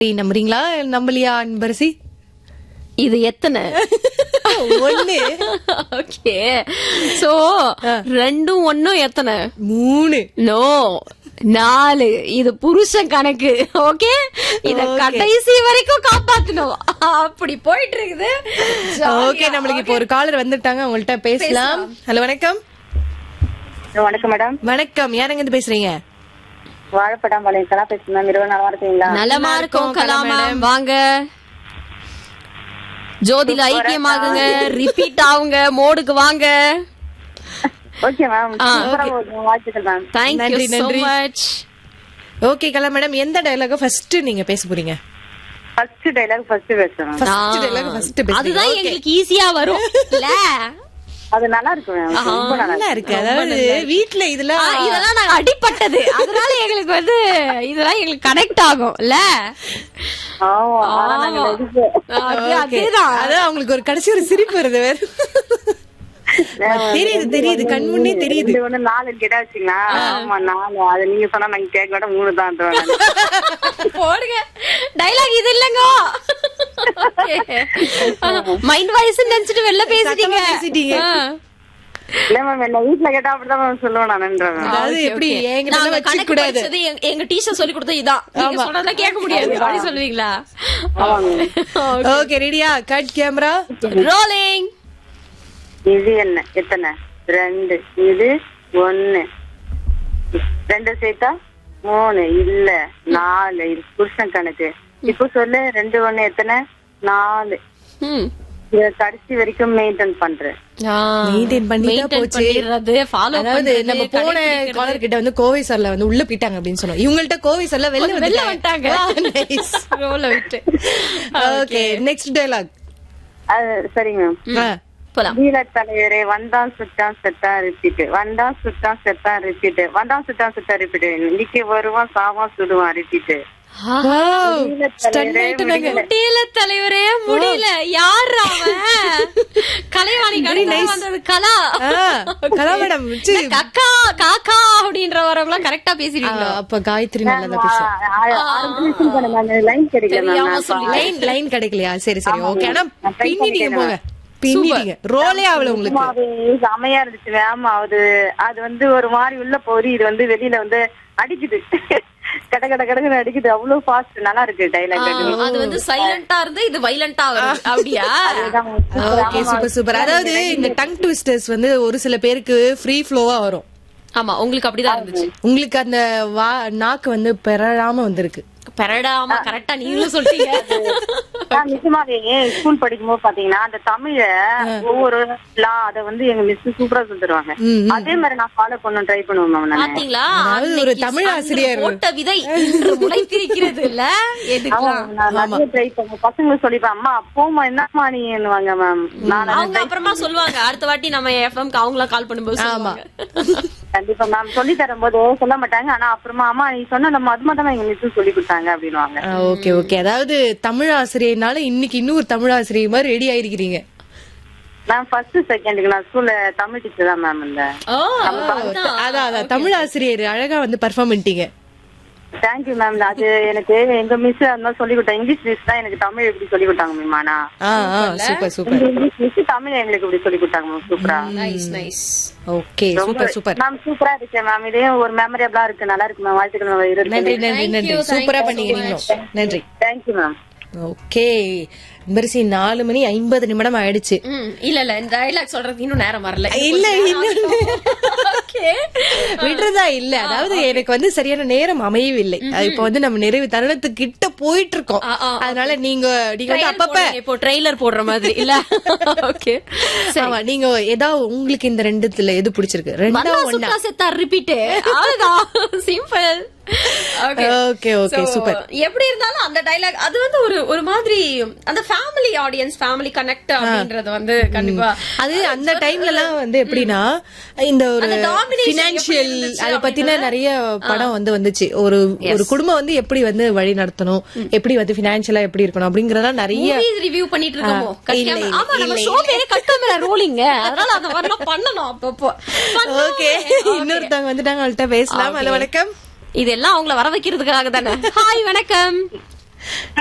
நம்புறீங்களா நம்பலையா அன்பரசி இது எத்தனை ஒண்ணு ஓகே சோ ரெண்டும் ஒண்ணும் எத்தனை மூணு நோ நாலு இது புருஷன் கணக்கு ஓகே இத கடைசி வரைக்கும் காப்பாத்தணும் அப்படி போயிட்டு இருக்குது ஓகே நம்மளுக்கு இப்போ ஒரு காலர் வந்துட்டாங்க அவங்கள்ட்ட பேசலாம் ஹலோ வணக்கம் வணக்கம் மேடம் வணக்கம் யாருங்க இருந்து பேசுறீங்க வாழைப்படம் பாளையம் கலா பேசுறேன் மேம் இருபது நாளா இருக்கீங்களா நலமா இருக்கும் கலாமா வாங்க ஜோதில ஐக்கியமாகுங்க ரிப்பீட் ஆகுங்க மோடுக்கு வாங்க ஓகே மேம் சூப்பரா ஓடுங்க. வாழ்த்துக்கள் மேம் தேங்க்யூ நன்றி, சோ நன்றி. மச் ஓகே கலா மேடம் எந்த டயலாக ஃபர்ஸ்ட் நீங்க பேச போறீங்க ஃபர்ஸ்ட் டைலாக் ஃபர்ஸ்ட் பேசுறேன் ஃபர்ஸ்ட் டயலாக ஃபர்ஸ்ட் அதுதான் எங்களுக்கு ஈஸியா வரும் இல்ல அது நல்லா இருக்கு மேம் ரொம்ப நல்லா நல்லா இருக்கு அதாவது வீட்ல ஆ, இதெல்லாம் இதெல்லாம் நாங்க அடிப்பட்டது அதனால எங்களுக்கு வந்து இதெல்லாம் எங்களுக்கு கனெக்ட் ஆகும் இல்ல ஆமா ஆனா நாங்க நடிப்பு. அது- Okay. அதேதான் அதான் அவங்களுக்கு ஒரு கடைசி ஒரு சிரிப்பு வருது வேற தெரியுது தெரியுது கண் முன்னே தெரியுது இது ஒண்ணு நாலு கேட்டா வச்சுங்களா ஆமா நாலு அது நீங்க சொன்னா நாங்க கேட்க விட மூணு தான் போடுங்க டைலாக் இது இல்லங்க மைண்ட் வாய்ஸ் நினைச்சிட்டு வெளில பேசிட்டீங்க சத்தமா பேசிட்டீங்க. ஆ. இல்ல மேம் என்ன வீட்டுல கேட்டா அப்படிதான் மேம் சொல்லுவேன் நானுன்றேன் அதாவது Okay, எப்படி okay. என்கிட்ட நாங்க வச்சுக்க கணக்கு கூடாது படிச்சது எங்க- எங்க டீச்சர் சொல்லி கொடுத்தது இதான் நீங்க சொன்னதெல்லாம் கேட்க முடியாது அப்படி சொல்லுவீங்களா ஓகே ரெடியா கட் கேமரா ரோலிங் இது என்ன எத்தனை ரெண்டு இது ஒண்ணு ரெண்டு சேர்த்தா மூணு இல்ல நாலு இது புருஷன் கணக்கு இப்போ சொல்லு ரெண்டு ஒண்ணு எத்தனை நாலு இத கடைசி வரைக்கும் மெயின்டைன் பண்றேன் Maintain பண்ணிட்டா போச்சு. ஃபாலோ அதாவது நம்ம போன காலர் கிட்ட வந்து கோவை சார்ல வந்து உள்ள போயிட்டாங்க அப்படின்னு சொன்னோம் இவங்கள்ட்ட கோவை சார்ல வெளில வெளில வந்துட்டாங்க வந்துட்டாங்க ரோல விட்டு ஓகே நெக்ஸ்ட் டயலாக் அது சரிங்க மேம் போலாம் வீர தலைவரே வந்தான் சுட்டான் செத்தான் ரிப்பீட் வந்தான் சுட்டான் செத்தான் ரிப்பீட் வந்தான் சுட்டான் செத்தான் ரிப்பீட் இன்னைக்கு வருவான் சாவான் சுடுவான் ரிப்பீட் ஸ்டன் ஆயிட்டாங்க முடியல தலைவரே முடியல யார் அவன் கலைவாணி கடைசி வந்தது கலா கலா மேடம் இல்ல, கக்கா காக்கா அப்படின்ற வரவங்க கரெக்டா பேசிருக்கீங்க அப்ப காயத்ரி நல்லா பேசுவோம் லைன் கிடைக்கல தெரியாம மேம் சொல்லி லைன் லைன் கிடைக்கலையா சரி சரி ஓகே ஆனா பின்னிட்டீங்க போங்க பின்னிட்டீங்க ரோலே ஆகல உங்களுக்கு சும்மாவே செமையா இருந்துச்சு வேமா அது அது வந்து ஒரு மாதிரி உள்ள போரி இது வந்து வெளியில வந்து அடிக்குது கட கட கடன்னு அடிக்குது அவ்வளவு ஃபாஸ்ட் நல்லா இருக்கு டைலாக் அது வந்து சைலண்டா இருந்து இது வைலண்டா வருது அப்படியா ஓகே சூப்பர் சூப்பர் அதாவது இந்த டங் ட்விஸ்டர்ஸ் வந்து ஒரு சில பேருக்கு ஃப்ரீ ஃப்ளோவா வரும் ஆமா உங்களுக்கு அப்படிதான் இருந்துச்சு உங்களுக்கு அந்த வா நாக்கு வந்து பெறலாம வந்திருக்கு பெரடாம கரெக்டா நீங்களும் சொல்லிட்டீங்க நான் நிஜமாவே ஸ்கூல் படிக்கும்போது பாத்தீங்கன்னா அந்த தமிழ ஒவ்வொரு லா அத வந்து எங்க மிஸ் சூப்பரா சொல்லிருவாங்க ம், அதே மாதிரி நான் ஃபாலோ பண்ண ட்ரை பண்ணுவேன் மேம் நான் பாத்தீங்களா அதாவது ஒரு அன்னைக்கு தமிழ் அன்று ஆசிரியர். போட்ட விதை இன்று முளைத்திருக்கிறது இல்ல எதுக்கெல்லாம் நான் நிறைய ட்ரை பண்ணுவேன் பசங்களுக்கு சொல்லிப்பேன் அம்மா அப்போமா என்னம்மா நீங்க மேம் நான் அவங்க அப்புறமா சொல்லுவாங்க அடுத்த வாட்டி நம்ம எஃப்எம்க்கு அவங்களா கால் பண்ணும்போது சொல்லுவாங்க கண்டிப்பா மேம் சொல்லி தரும்போது சொல்ல மாட்டாங்க ஆனா அப்புறமா அம்மா நீ சொன்ன நம்ம அது மட்டும் எங்க மிஸ் சொல்லி கொடுத்தாங்க அப்படின்னுவாங்க ஓகே ஓகே அதாவது தமிழ் ஆசிரியர்னால இன்னைக்கு இன்னொரு தமிழ் ஆசிரியர் மாதிரி ரெடி ஆயிருக்கிறீங்க மேம் ஃபர்ஸ்ட் செகண்டுக்கு நான் ஸ்கூல்ல தமிழ் டீச்சர் தான் மேம் இந்த ஓ அதான் அதான் தமிழ் ஆசிரியர் அழகா வந்து பர்ஃபார்ம் பண்ணிட்டீங்க தேங்க்யூ மேம் அது எனக்கு எங்க மிஸ் அந்த மாதிரி சொல்லி கொடுத்தாங்க இங்கிலீஷ் மிஸ் தான் எனக்கு தமிழ் எப்படி சொல்லி கொடுத்தாங்க மேம் ஆனா ஆ ஆ சூப்பர் சூப்பர் எங்க இங்கிலீஷ் மிஸ் தமிழ் எங்களுக்கு இப்படி சொல்லி கொடுத்தாங்க மேம் சூப்பரா nice nice okay super super ma'am சூப்பரா இருக்கு மேம் இதே ஒரு மெமரபிளா இருக்கு நல்லா இருக்கு மேம் வாழ்த்துக்கள் மேம் நன்றி இருக்கு நன்றி நன்றி சூப்பரா பண்ணீங்க நீங்களும் நன்றி தேங்க்யூ மேம் ஓகே பரிசி நாலு மணி ஐம்பது நிமிடம் ஆயிடுச்சு இல்ல இல்ல இந்த டைலாக் சொல்றதுக்கு இன்னும் நேரம் வரல இல்ல இன்னும் ஓகே விடுறதா இல்ல அதாவது எனக்கு வந்து சரியான நேரம் அமையவில்லை அது இப்ப வந்து நம்ம நிறைவு தருணத்துக்கு கிட்ட போயிட்டு இருக்கோம் ஆ, ஆ, அதனால நீங்க நீங்க வந்து அப்பப்ப இப்போ ட்ரெய்லர் போடுற மாதிரி இல்ல ஓகே ஆமா நீங்க ஏதாவது உங்களுக்கு இந்த ரெண்டுத்துல எது பிடிச்சிருக்கு ரெண்டா வந்தா ஒண்ணா சுத்தா செத்தா ரிப்பீட் அவ்வளவுதான் simple okay okay okay super எப்படி இருந்தாலும் அந்த டைலாக் அது வந்து ஒரு ஒரு மாதிரி அந்த ஃபேமிலி ஆடியன்ஸ் ஃபேமிலி கனெக்ட் அப்படின்றது வந்து கண்டிப்பா அது அந்த டைம்ல எல்லாம் வந்து எப்படின்னா இந்த ஒரு அந்த domination பினான்சியல் எப்படி இருந்துச்சு அத பத்தின நிறைய படம் வந்து வந்துச்சு ஒரு ஒரு குடும்பம் வந்து எப்படி வந்து வழி நடத்தணும் எப்படி வந்து பினான்சியலா எப்படி இருக்கணும் அப்படிங்கறதெல்லாம் நிறைய மூவிஸ் ரிவ்யூ பண்ணிட்டு இருக்கோமோ ஆ, கட் இல்ல, camera- இல்ல, ஆமா நம்ம இல்ல, ஷோ பேரே கட் கேமரா ரோலிங்க அதனால அந்த மாதிரிலாம் பண்ணணும் அப்பப்போ பண்ணணும். ஓகே இன்னொருத்தவங்க வந்துட்டாங்க அவள்கிட்ட பேசலாம் ஹலோ வணக்கம் இதெல்லாம் அவங்கள வர வைக்கிறதுக்காக தானே ஹாய் வணக்கம்